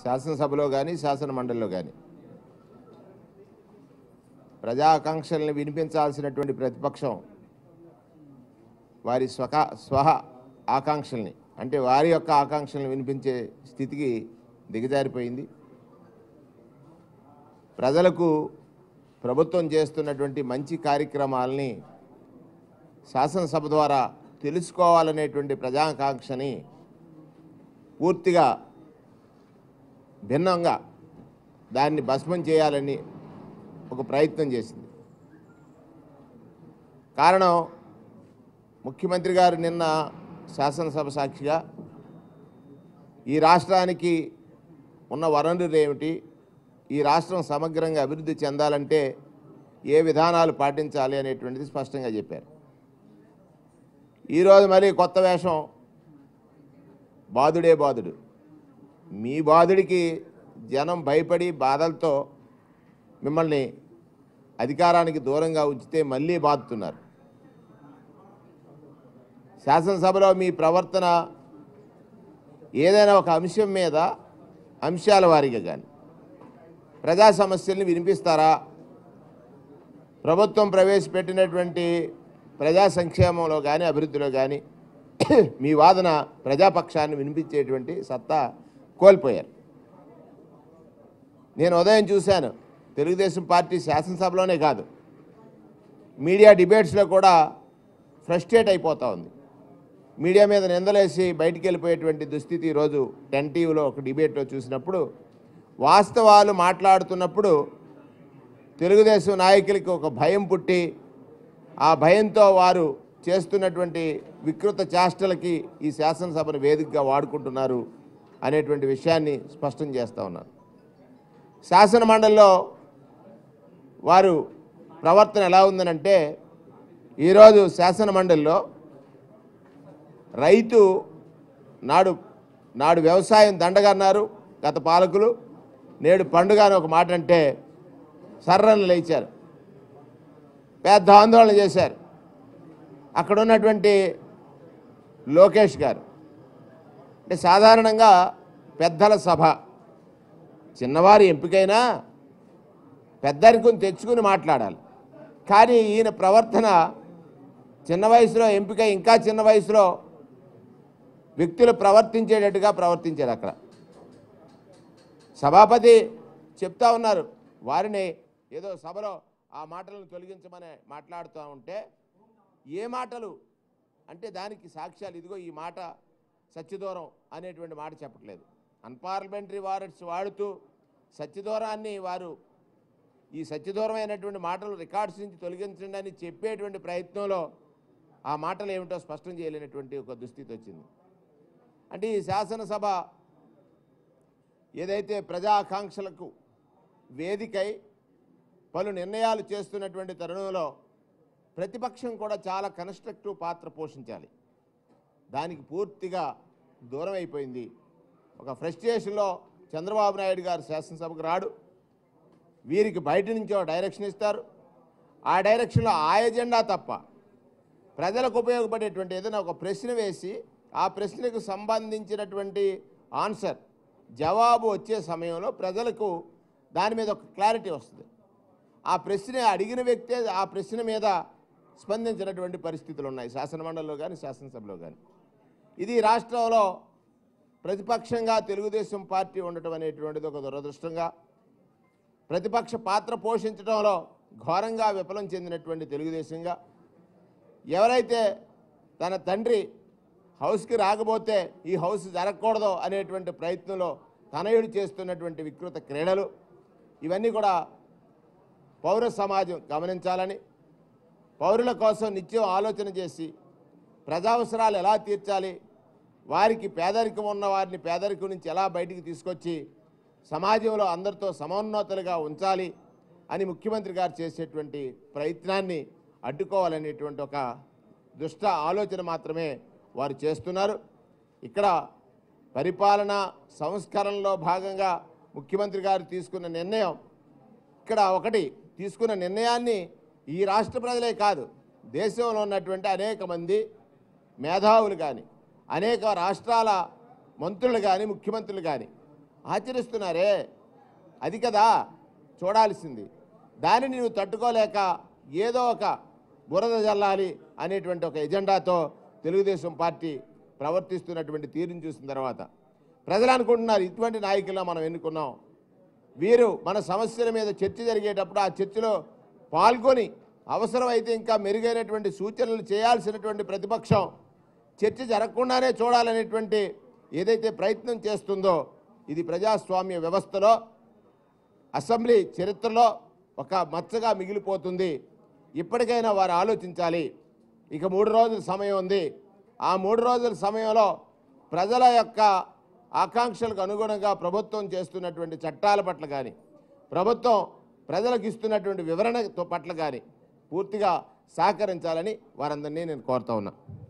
శాసనసభలో కానీ శాసన మండలిలో కానీ ప్రజాకాంక్షల్ని వినిపించాల్సినటువంటి ప్రతిపక్షం వారి స్వక స్వహ ఆకాంక్షల్ని అంటే వారి యొక్క ఆకాంక్షల్ని వినిపించే స్థితికి దిగజారిపోయింది ప్రజలకు ప్రభుత్వం చేస్తున్నటువంటి మంచి కార్యక్రమాలని శాసనసభ ద్వారా తెలుసుకోవాలనేటువంటి ప్రజాకాంక్షని పూర్తిగా భిన్నంగా దాన్ని భస్మం చేయాలని ఒక ప్రయత్నం చేసింది కారణం ముఖ్యమంత్రి గారు నిన్న శాసనసభ సాక్షిగా ఈ రాష్ట్రానికి ఉన్న వనరులు ఏమిటి ఈ రాష్ట్రం సమగ్రంగా అభివృద్ధి చెందాలంటే ఏ విధానాలు పాటించాలి అనేటువంటిది స్పష్టంగా చెప్పారు ఈరోజు మళ్ళీ కొత్త వేషం బాధుడే బాధుడు మీ బాధుడికి జనం భయపడి బాధలతో మిమ్మల్ని అధికారానికి దూరంగా ఉంచితే మళ్ళీ బాధుతున్నారు శాసనసభలో మీ ప్రవర్తన ఏదైనా ఒక అంశం మీద అంశాల వారీగా కానీ ప్రజా సమస్యల్ని వినిపిస్తారా ప్రభుత్వం ప్రవేశపెట్టినటువంటి ప్రజా సంక్షేమంలో కానీ అభివృద్ధిలో కానీ మీ వాదన ప్రజాపక్షాన్ని వినిపించేటువంటి సత్తా కోల్పోయారు నేను ఉదయం చూశాను తెలుగుదేశం పార్టీ శాసనసభలోనే కాదు మీడియా డిబేట్స్లో కూడా ఫ్రస్ట్రేట్ అయిపోతూ ఉంది మీడియా మీద నిందలేసి బయటికి వెళ్ళిపోయేటువంటి దుస్థితి ఈరోజు టెన్ టీవీలో ఒక డిబేట్లో చూసినప్పుడు వాస్తవాలు మాట్లాడుతున్నప్పుడు తెలుగుదేశం నాయకులకి ఒక భయం పుట్టి ఆ భయంతో వారు చేస్తున్నటువంటి వికృత చేష్టలకి ఈ శాసనసభను వేదికగా వాడుకుంటున్నారు అనేటువంటి విషయాన్ని స్పష్టం చేస్తూ ఉన్నారు శాసన మండలిలో వారు ప్రవర్తన ఎలా ఉందనంటే ఈరోజు శాసన మండలిలో రైతు నాడు నాడు వ్యవసాయం దండగన్నారు గత పాలకులు నేడు పండుగ అని ఒక మాట అంటే సర్రను లేచారు పెద్ద ఆందోళన చేశారు అక్కడ ఉన్నటువంటి లోకేష్ గారు అంటే సాధారణంగా పెద్దల సభ చిన్నవారి ఎంపికైనా పెద్దరికం తెచ్చుకుని మాట్లాడాలి కానీ ఈయన ప్రవర్తన చిన్న వయసులో ఎంపిక ఇంకా చిన్న వయసులో వ్యక్తులు ప్రవర్తించేటట్టుగా ప్రవర్తించారు అక్కడ సభాపతి చెప్తా ఉన్నారు వారిని ఏదో సభలో ఆ మాటలను తొలగించమని మాట్లాడుతూ ఉంటే ఏ మాటలు అంటే దానికి సాక్ష్యాలు ఇదిగో ఈ మాట సత్యదూరం అనేటువంటి మాట చెప్పట్లేదు అన్పార్లమెంటరీ వారెట్స్ వాడుతూ సత్యదూరాన్ని వారు ఈ సత్యదూరమైనటువంటి మాటలు రికార్డ్స్ నుంచి తొలగించండి అని చెప్పేటువంటి ప్రయత్నంలో ఆ మాటలు ఏమిటో స్పష్టం చేయలేనటువంటి ఒక దుస్థితి వచ్చింది అంటే ఈ శాసనసభ ఏదైతే ప్రజాకాంక్షలకు వేదికై పలు నిర్ణయాలు చేస్తున్నటువంటి తరుణంలో ప్రతిపక్షం కూడా చాలా కన్స్ట్రక్టివ్ పాత్ర పోషించాలి దానికి పూర్తిగా దూరం అయిపోయింది ఒక ఫ్రస్ట్రేషన్లో చంద్రబాబు నాయుడు గారు శాసనసభకు రాడు వీరికి బయట నుంచి ఒక డైరెక్షన్ ఇస్తారు ఆ డైరెక్షన్లో ఆ ఎజెండా తప్ప ప్రజలకు ఉపయోగపడేటువంటి ఏదైనా ఒక ప్రశ్న వేసి ఆ ప్రశ్నకు సంబంధించినటువంటి ఆన్సర్ జవాబు వచ్చే సమయంలో ప్రజలకు దాని మీద ఒక క్లారిటీ వస్తుంది ఆ ప్రశ్న అడిగిన వ్యక్తే ఆ ప్రశ్న మీద స్పందించినటువంటి పరిస్థితులు ఉన్నాయి శాసనమండలిలో కానీ శాసనసభలో కానీ ఇది రాష్ట్రంలో ప్రతిపక్షంగా తెలుగుదేశం పార్టీ ఉండటం అనేటువంటిది ఒక దురదృష్టంగా ప్రతిపక్ష పాత్ర పోషించడంలో ఘోరంగా విఫలం చెందినటువంటి తెలుగుదేశంగా ఎవరైతే తన తండ్రి హౌస్కి రాకపోతే ఈ హౌస్ జరగకూడదు అనేటువంటి ప్రయత్నంలో తనయుడు చేస్తున్నటువంటి వికృత క్రీడలు ఇవన్నీ కూడా పౌర సమాజం గమనించాలని పౌరుల కోసం నిత్యం ఆలోచన చేసి ప్రజావసరాలు ఎలా తీర్చాలి వారికి పేదరికం ఉన్న వారిని పేదరికం నుంచి ఎలా బయటికి తీసుకొచ్చి సమాజంలో అందరితో సమోన్నతులుగా ఉంచాలి అని ముఖ్యమంత్రి గారు చేసేటువంటి ప్రయత్నాన్ని అడ్డుకోవాలనేటువంటి ఒక దుష్ట ఆలోచన మాత్రమే వారు చేస్తున్నారు ఇక్కడ పరిపాలన సంస్కరణలో భాగంగా ముఖ్యమంత్రి గారు తీసుకున్న నిర్ణయం ఇక్కడ ఒకటి తీసుకున్న నిర్ణయాన్ని ఈ రాష్ట్ర ప్రజలే కాదు దేశంలో ఉన్నటువంటి అనేక మంది మేధావులు కానీ అనేక రాష్ట్రాల మంత్రులు కానీ ముఖ్యమంత్రులు కానీ ఆచరిస్తున్నారే అది కదా చూడాల్సింది దానిని నువ్వు తట్టుకోలేక ఏదో ఒక బురద జల్లాలి అనేటువంటి ఒక ఎజెండాతో తెలుగుదేశం పార్టీ ప్రవర్తిస్తున్నటువంటి తీరుని చూసిన తర్వాత ప్రజలు అనుకుంటున్నారు ఇటువంటి నాయకులా మనం ఎన్నుకున్నాం వీరు మన సమస్యల మీద చర్చ జరిగేటప్పుడు ఆ చర్చలో పాల్గొని అవసరమైతే ఇంకా మెరుగైనటువంటి సూచనలు చేయాల్సినటువంటి ప్రతిపక్షం చర్చ జరగకుండానే చూడాలనేటువంటి ఏదైతే ప్రయత్నం చేస్తుందో ఇది ప్రజాస్వామ్య వ్యవస్థలో అసెంబ్లీ చరిత్రలో ఒక మచ్చగా మిగిలిపోతుంది ఇప్పటికైనా వారు ఆలోచించాలి ఇక మూడు రోజుల సమయం ఉంది ఆ మూడు రోజుల సమయంలో ప్రజల యొక్క ఆకాంక్షలకు అనుగుణంగా ప్రభుత్వం చేస్తున్నటువంటి చట్టాల పట్ల కానీ ప్రభుత్వం ప్రజలకు ఇస్తున్నటువంటి వివరణతో పట్ల కానీ పూర్తిగా సహకరించాలని వారందరినీ నేను కోరుతా ఉన్నా